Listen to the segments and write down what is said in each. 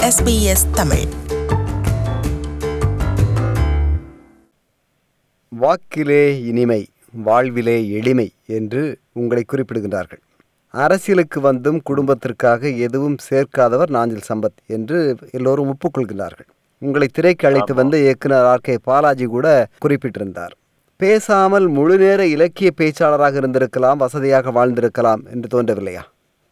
SBS Tamil வாக்கிலே இனிமை வாழ்விலே எளிமை என்று உங்களை குறிப்பிடுகின்றார்கள் அரசியலுக்கு வந்தும் குடும்பத்திற்காக எதுவும் சேர்க்காதவர் நாஞ்சில் சம்பத் என்று எல்லோரும் ஒப்புக்கொள்கிறார்கள் உங்களை திரைக்கு அழைத்து வந்த இயக்குனர் ஆர் கே பாலாஜி கூட குறிப்பிட்டிருந்தார் பேசாமல் முழுநேர இலக்கிய பேச்சாளராக இருந்திருக்கலாம் வசதியாக வாழ்ந்திருக்கலாம் என்று தோன்றவில்லையா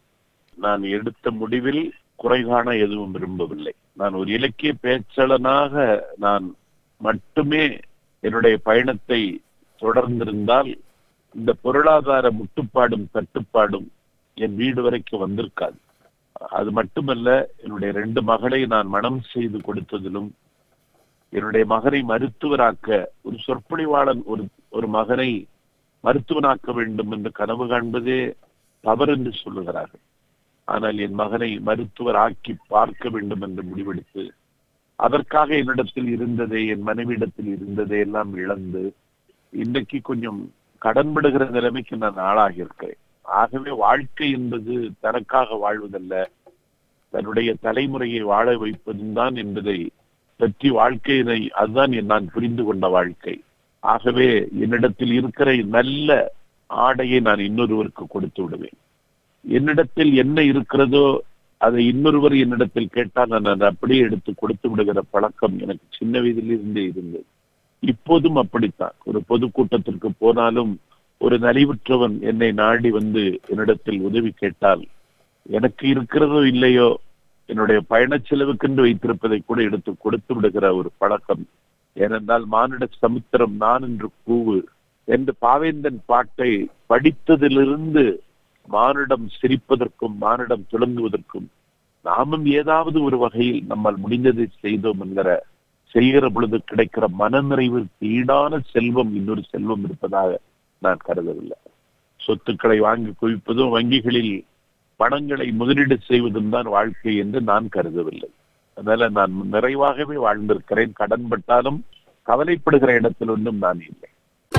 நான் எடுத்த முடிவில் குறை காண எதுவும் விரும்பவில்லை நான் ஒரு இலக்கிய பேச்சாளனாக நான் மட்டுமே என்னுடைய பயணத்தை தொடர்ந்திருந்தால் இந்த பொருளாதார முட்டுப்பாடும் தட்டுப்பாடும் என் வீடு வரைக்கும் வந்திருக்காது அது மட்டுமல்ல என்னுடைய ரெண்டு மகளை நான் மனம் செய்து கொடுத்ததிலும் என்னுடைய மகனை மருத்துவராக்க ஒரு சொற்பொழிவாளன் ஒரு ஒரு மகனை மருத்துவனாக்க வேண்டும் என்று கனவு காண்பதே தவறு என்று சொல்லுகிறார்கள் ஆனால் என் மகனை மருத்துவர் ஆக்கி பார்க்க வேண்டும் என்று முடிவெடுத்து அதற்காக என்னிடத்தில் இருந்ததே என் மனைவியிடத்தில் இருந்ததே எல்லாம் இழந்து இன்றைக்கு கொஞ்சம் கடன்படுகிற நிலைமைக்கு நான் ஆளாகி இருக்கிறேன் ஆகவே வாழ்க்கை என்பது தனக்காக வாழ்வதல்ல தன்னுடைய தலைமுறையை வாழ வைப்பதும் தான் என்பதை பற்றி வாழ்க்கையினை அதுதான் என் நான் புரிந்து கொண்ட வாழ்க்கை ஆகவே என்னிடத்தில் இருக்கிற நல்ல ஆடையை நான் இன்னொருவருக்கு கொடுத்து விடுவேன் என்னிடத்தில் என்ன இருக்கிறதோ அதை இன்னொருவர் என்னிடத்தில் கேட்டால் நான் அதை அப்படியே எடுத்து கொடுத்து விடுகிற பழக்கம் எனக்கு சின்ன வயதிலிருந்தே இருந்தது இப்போதும் அப்படித்தான் ஒரு பொதுக்கூட்டத்திற்கு போனாலும் ஒரு நலிவுற்றவன் என்னை நாடி வந்து என்னிடத்தில் உதவி கேட்டால் எனக்கு இருக்கிறதோ இல்லையோ என்னுடைய பயணச் செலவுக்கென்று வைத்திருப்பதை கூட எடுத்து கொடுத்து விடுகிற ஒரு பழக்கம் ஏனென்றால் மானிட சமுத்திரம் நான் என்று கூவு என்று பாவேந்தன் பாட்டை படித்ததிலிருந்து மானிடம் சிரிப்பதற்கும் மானிடம் துளங்குவதற்கும் நாமும் ஏதாவது ஒரு வகையில் நம்மால் முடிந்ததை செய்தோம் என்கிற செய்கிற பொழுது கிடைக்கிற மனநிறைவிற்கு ஈடான செல்வம் இன்னொரு செல்வம் இருப்பதாக நான் கருதவில்லை சொத்துக்களை வாங்கி குவிப்பதும் வங்கிகளில் பணங்களை முதலீடு செய்வதும் தான் வாழ்க்கை என்று நான் கருதவில்லை அதனால நான் நிறைவாகவே வாழ்ந்திருக்கிறேன் கடன்பட்டாலும் கவலைப்படுகிற இடத்தில் ஒன்றும் நான் இல்லை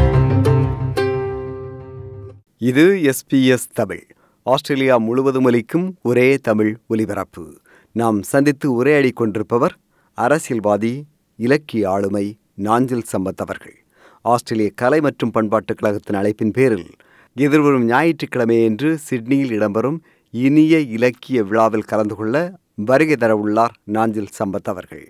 இது எஸ்பிஎஸ் தமிழ் ஆஸ்திரேலியா முழுவதும் ஒலிக்கும் ஒரே தமிழ் ஒலிபரப்பு நாம் சந்தித்து உரையாடி கொண்டிருப்பவர் அரசியல்வாதி இலக்கிய ஆளுமை நாஞ்சில் சம்பத் அவர்கள் ஆஸ்திரேலிய கலை மற்றும் பண்பாட்டுக் கழகத்தின் அழைப்பின் பேரில் எதிர்வரும் ஞாயிற்றுக்கிழமையன்று சிட்னியில் இடம்பெறும் இனிய இலக்கிய விழாவில் கலந்து கொள்ள வருகை தர உள்ளார் நாஞ்சில் சம்பத் அவர்கள்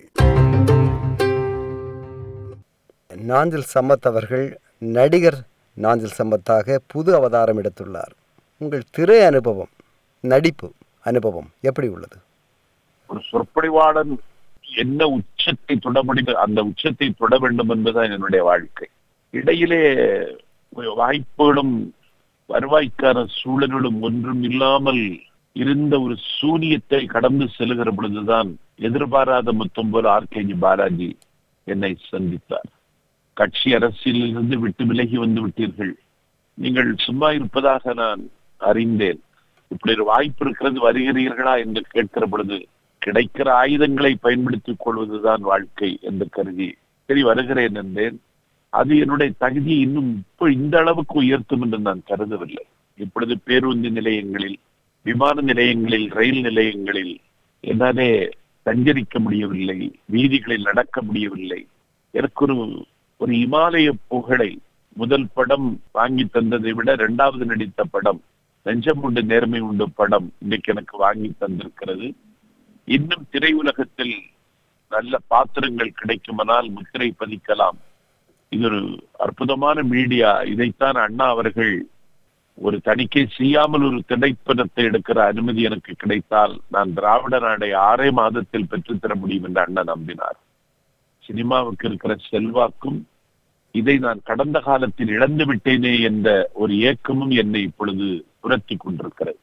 நாஞ்சில் சம்பத் அவர்கள் நடிகர் நாஞ்சில் சம்பத்தாக புது அவதாரம் எடுத்துள்ளார் உங்கள் திரை அனுபவம் நடிப்பு அனுபவம் எப்படி உள்ளது ஒரு சொற்பொழிவாளன் என்ன உச்சத்தை தொட முடியும் அந்த உச்சத்தை தொட வேண்டும் என்பதுதான் என்னுடைய வாழ்க்கை இடையிலே வாய்ப்புகளும் வருவாய்க்கான சூழல்களும் ஒன்றும் இல்லாமல் இருந்த ஒரு சூனியத்தை கடந்து செல்கிற பொழுதுதான் எதிர்பாராத மொத்தம் போல ஆர்கேஜி பாலாஜி என்னை சந்தித்தார் கட்சி அரசியலிலிருந்து விட்டு விலகி வந்து விட்டீர்கள் நீங்கள் சும்மா இருப்பதாக நான் அறிந்தேன் இப்படி ஒரு வாய்ப்பு இருக்கிறது வருகிறீர்களா என்று கேட்கிற பொழுது கிடைக்கிற ஆயுதங்களை பயன்படுத்திக் கொள்வதுதான் வாழ்க்கை என்று கருதி சரி வருகிறேன் என்றேன் அது என்னுடைய தகுதியை இன்னும் இப்போ இந்த அளவுக்கு உயர்த்தும் என்று நான் கருதவில்லை இப்பொழுது பேருந்து நிலையங்களில் விமான நிலையங்களில் ரயில் நிலையங்களில் என்னாலே சஞ்சரிக்க முடியவில்லை வீதிகளில் நடக்க முடியவில்லை எனக்கு ஒரு ஒரு இமாலய புகழை முதல் படம் வாங்கி தந்ததை விட இரண்டாவது நடித்த படம் நெஞ்சம் உண்டு நேர்மை உண்டு படம் இன்னைக்கு எனக்கு வாங்கி தந்திருக்கிறது இன்னும் திரையுலகத்தில் நல்ல பாத்திரங்கள் கிடைக்குமானால் முத்திரை பதிக்கலாம் இது ஒரு அற்புதமான மீடியா இதைத்தான் அண்ணா அவர்கள் ஒரு தணிக்கை செய்யாமல் ஒரு திரைப்படத்தை எடுக்கிற அனுமதி எனக்கு கிடைத்தால் நான் திராவிட நாடை ஆறே மாதத்தில் பெற்றுத்தர முடியும் என்று அண்ணன் நம்பினார் சினிமாவுக்கு இருக்கிற செல்வாக்கும் இதை நான் கடந்த காலத்தில் இழந்து விட்டேனே என்ற ஒரு ஏக்கமும் என்னை இப்பொழுது புரத்தி கொண்டிருக்கிறது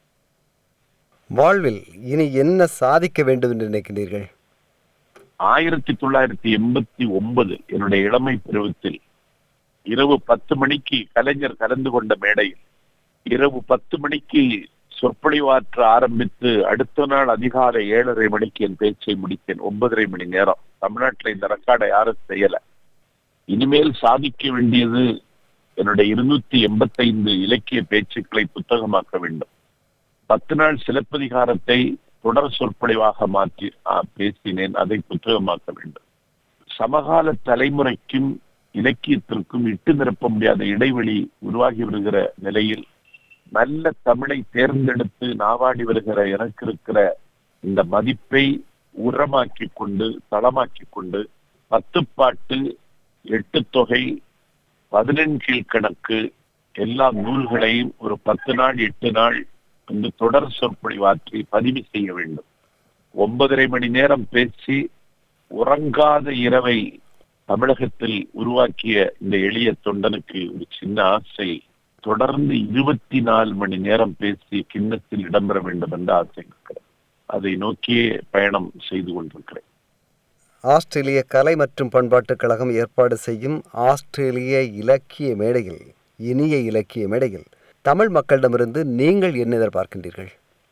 வாழ்வில் இனி என்ன சாதிக்க வேண்டும் என்று நினைக்கிறீர்கள் ஆயிரத்தி தொள்ளாயிரத்தி எண்பத்தி ஒன்பது என்னுடைய இளமை பருவத்தில் இரவு பத்து மணிக்கு கலைஞர் கலந்து கொண்ட மேடையில் இரவு பத்து மணிக்கு சொற்பொழிவாற்ற ஆரம்பித்து அடுத்த நாள் அதிகாலை ஏழரை மணிக்கு என் பேச்சை முடித்தேன் ஒன்பதரை மணி நேரம் தமிழ்நாட்டில் இந்த ரெக்கார்டை யாரும் செய்யல இனிமேல் சாதிக்க வேண்டியது என்னுடைய இருநூத்தி எண்பத்தைந்து இலக்கிய பேச்சுக்களை புத்தகமாக்க வேண்டும் பத்து நாள் சிலப்பதிகாரத்தை தொடர் சொற்பொழிவாக மாற்றி ஆ, பேசினேன் அதை புத்தகமாக்க வேண்டும் சமகால தலைமுறைக்கும் இலக்கியத்திற்கும் இட்டு நிரப்ப முடியாத இடைவெளி உருவாகி வருகிற நிலையில் நல்ல தமிழை தேர்ந்தெடுத்து நாவாடி வருகிற எனக்கு இருக்கிற இந்த மதிப்பை உரமாக்கி கொண்டு தளமாக்கி கொண்டு பத்துப்பாட்டு எட்டு தொகை பதினெண்கீழ் கணக்கு எல்லா நூல்களையும் ஒரு பத்து நாள் எட்டு நாள் வந்து தொடர் சொற்பொழிவாற்றி பதிவு செய்ய வேண்டும் ஒன்பதரை மணி நேரம் பேசி உறங்காத இரவை தமிழகத்தில் உருவாக்கிய இந்த எளிய தொண்டனுக்கு ஒரு சின்ன ஆசை தொடர்ந்து இருபத்தி நாலு மணி நேரம் பேசி கிண்ணத்தில் இடம்பெற வேண்டும் என்ற ஆசை இருக்கிறது அதை நோக்கியே பயணம் செய்து கொண்டிருக்கிறேன் ஆஸ்திரேலிய கலை மற்றும் பண்பாட்டுக் கழகம் ஏற்பாடு செய்யும் ஆஸ்திரேலிய இலக்கிய மேடையில் இனிய இலக்கிய மேடையில் தமிழ் மக்களிடமிருந்து நீங்கள் என்ன எதிர்பார்க்கின்றீர்கள்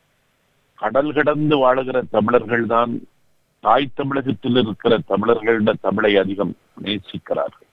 கடல் கடந்து வாழுகிற தமிழர்கள் தான் தாய் தமிழகத்தில் இருக்கிற தமிழர்களிட தமிழை அதிகம் நேசிக்கிறார்கள்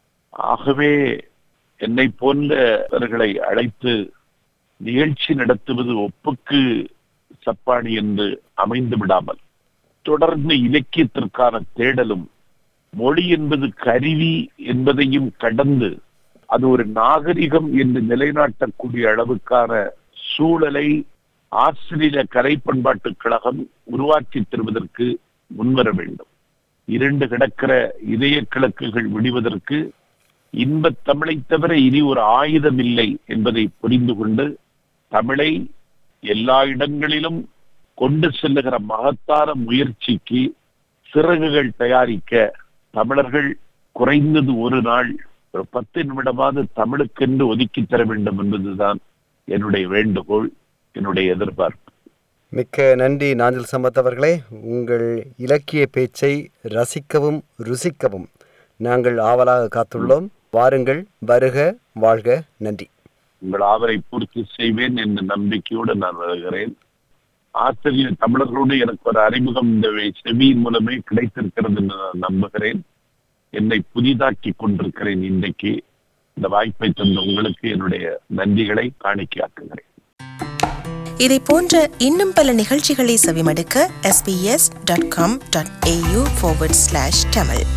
ஆகவே என்னை போன்றவர்களை அழைத்து நிகழ்ச்சி நடத்துவது ஒப்புக்கு சப்பாடி என்று அமைந்து விடாமல் தொடர்ந்து இலக்கியத்திற்கான தேடலும் மொழி என்பது கருவி என்பதையும் கடந்து அது ஒரு நாகரிகம் என்று நிலைநாட்டக்கூடிய அளவுக்கான சூழலை ஆசிரிய கலை பண்பாட்டுக் கழகம் உருவாக்கி தருவதற்கு முன்வர வேண்டும் இரண்டு கிடக்கிற இதய கிழக்குகள் விடுவதற்கு இன்பத் தமிழை தவிர இனி ஒரு ஆயுதம் இல்லை என்பதை புரிந்து கொண்டு தமிழை எல்லா இடங்களிலும் கொண்டு செல்லுகிற மகத்தான முயற்சிக்கு சிறகுகள் தயாரிக்க தமிழர்கள் குறைந்தது ஒரு நாள் ஒரு பத்து நிமிடமாவது தமிழுக்கென்று ஒதுக்கி தர வேண்டும் என்பதுதான் என்னுடைய வேண்டுகோள் என்னுடைய எதிர்பார்ப்பு மிக்க நன்றி நாஞ்சில் சம்பத் அவர்களே உங்கள் இலக்கிய பேச்சை ரசிக்கவும் ருசிக்கவும் நாங்கள் ஆவலாக காத்துள்ளோம் வாருங்கள் வருக வாழ்க நன்றி உங்கள் ஆவரை பூர்த்தி செய்வேன் என்ற நம்பிக்கையோடு நான் வருகிறேன் ஆசிரியர் தமிழர்களோடு எனக்கு ஒரு அறிமுகம் இந்த செவியின் மூலமே கிடைத்திருக்கிறது என்று நான் நம்புகிறேன் என்னை புதிதாக்கி கொண்டிருக்கிறேன் இன்றைக்கு இந்த வாய்ப்பை தந்த உங்களுக்கு என்னுடைய நன்றிகளை காணிக்கையாக்குகிறேன் இதை போன்ற இன்னும் பல நிகழ்ச்சிகளை செவிமடுக்க sbs.com.au forward slash tamil